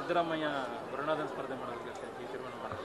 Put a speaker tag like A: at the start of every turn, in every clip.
A: ಸಿದ್ದರಾಮಯ್ಯ ವರ್ಣಾದನ್ ಸ್ಪರ್ಧೆ ಮಾಡೋದಕ್ಕೆ ಈ ತೀರ್ಮಾನ ಮಾಡಿದ್ರು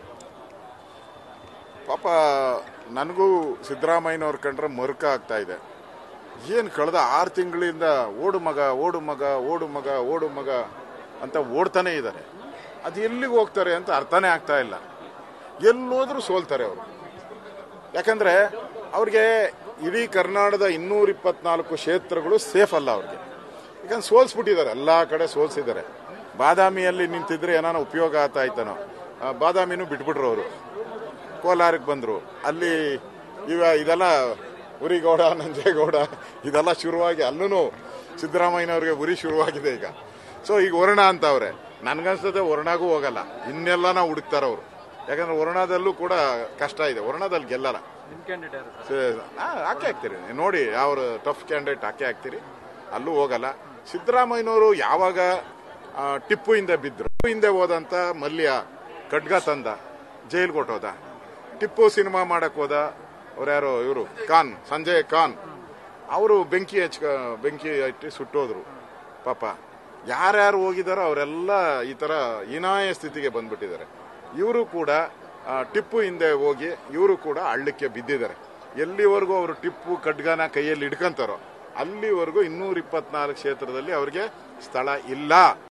B: ಪಾಪ ನನಗೂ ಸಿದ್ದರಾಮಯ್ಯನವ್ರ ಕಂಡ್ರೆ ಮರುಕ ಆಗ್ತಾ ಇದೆ ಏನು ಕಳೆದ ಆರು ತಿಂಗಳಿಂದ ಓಡು ಮಗ ಓಡು ಮಗ ಓಡು ಮಗ ಓಡು ಮಗ ಅಂತ ಓಡ್ತಾನೆ ಇದ್ದಾರೆ ಅದು ಎಲ್ಲಿಗೆ ಹೋಗ್ತಾರೆ ಅಂತ ಅರ್ಥನೇ ಆಗ್ತಾ ಇಲ್ಲ ಎಲ್ಲೋದ್ರೂ ಸೋಲ್ತಾರೆ ಅವರು ಯಾಕಂದ್ರೆ ಅವ್ರಿಗೆ ಇಡೀ ಕರ್ನಾಟಕದ ಇನ್ನೂರ ಇಪ್ಪತ್ನಾಲ್ಕು ಕ್ಷೇತ್ರಗಳು ಸೇಫ್ ಅಲ್ಲ ಅವ್ರಿಗೆ ಯಾಕಂದ್ರೆ ಸೋಲ್ಸ್ಬಿಟ್ಟಿದ್ದಾರೆ ಎಲ್ಲ ಕಡೆ ಸೋಲ್ಸಿದ್ದಾರೆ ಬಾದಾಮಿಯಲ್ಲಿ ನಿಂತಿದ್ರೆ ಏನಾನ ಉಪಯೋಗ ಆಗ್ತಾ ಇತ್ತನೋ ಆ, ಬಾದಾಮಿನೂ ಬಿಟ್ಬಿಟ್ರು ಅವರು ಕೋಲಾರಕ್ಕೆ ಬಂದರು ಅಲ್ಲಿ ಇವ ಇದೆಲ್ಲ ಉರಿಗೌಡ ನಂಜೇಗೌಡ ಇದೆಲ್ಲ ಶುರುವಾಗಿ ಅಲ್ಲೂ ಸಿದ್ದರಾಮಯ್ಯನವ್ರಿಗೆ ಉರಿ ಶುರುವಾಗಿದೆ ಈಗ ಸೊ ಈಗ ವರ್ಣ ಅಂತ ಅವ್ರೆ ನನ್ಗನ್ಸ್ತದೆ ವರ್ಣಗೂ ಹೋಗಲ್ಲ ಇನ್ನೆಲ್ಲನ ಹುಡುಕ್ತಾರ ಅವರು ಯಾಕಂದ್ರೆ ವರ್ಣದಲ್ಲೂ ಕೂಡ ಕಷ್ಟ ಇದೆ ವರ್ಣದಲ್ಲಿ ಗೆಲ್ಲಲ್ಲ
A: ನಿಮ್ಮ ಕ್ಯಾಂಡಿಡೇಟ್ ಯಾರು ಸರ್
B: ಸ- ಆ, ಹಾಕೇ ಹಾಕ್ತೀರಿ ನೋಡಿ ಯಾವ ಟಫ್ ಕ್ಯಾಂಡಿಡೇಟ್ ಹಾಕೇ ಹಾಕ್ತೀರಿ ಅಲ್ಲೂ ಹೋಗಲ್ಲ ಸಿದ್ದರಾಮಯ್ಯನವರು ಯಾವಾಗ ಆ, ಟಿಪ್ಪು ಹಿಂದೆ ಬಿದ್ರು ಟಿಪ್ಪು ಹಿಂದೆ ಹೋದಂತ ಮಲ್ಯ ಖಡ್ಗ ತಂದ ಜೈಲ್ಗೆ ಹೊಟ್ಟೋದ ಟಿಪ್ಪು ಸಿನಿಮಾ ಮಾಡಕ್ ಹೋದ ಅವ್ರ್ಯಾರೋ ಇವರು ಖಾನ್ ಸಂಜಯ್ ಖಾನ್ ಅವರು ಬೆಂಕಿ ಹಚ್ಕ ಬೆಂಕಿ ಹಚ್ಚಿ ಸುಟ್ಟೋದ್ರು ಪಾಪ ಯಾರ್ಯಾರು ಹೋಗಿದಾರೋ ಅವರೆಲ್ಲ ಈ ತರ ಹೀನಾಯ ಸ್ಥಿತಿಗೆ ಬಂದ್ಬಿಟ್ಟಿದ್ದಾರೆ ಇವರು ಕೂಡ ಆ, ಟಿಪ್ಪು ಹಿಂದೆ ಹೋಗಿ ಇವರು ಕೂಡ ಹಳ್ಳಕ್ಕೆ ಬಿದ್ದಿದ್ದಾರೆ ಎಲ್ಲಿವರೆಗೂ ಅವರು ಟಿಪ್ಪು ಖಡ್ಗನ ಕೈಯಲ್ಲಿ ಹಿಡ್ಕೊಂತಾರೋ ಅಲ್ಲಿವರೆಗೂ ಇನ್ನೂರ ಇಪ್ಪತ್ನಾಲ್ಕು ಕ್ಷೇತ್ರದಲ್ಲಿ ಅವ್ರಿಗೆ ಸ್ಥಳ ಇಲ್ಲ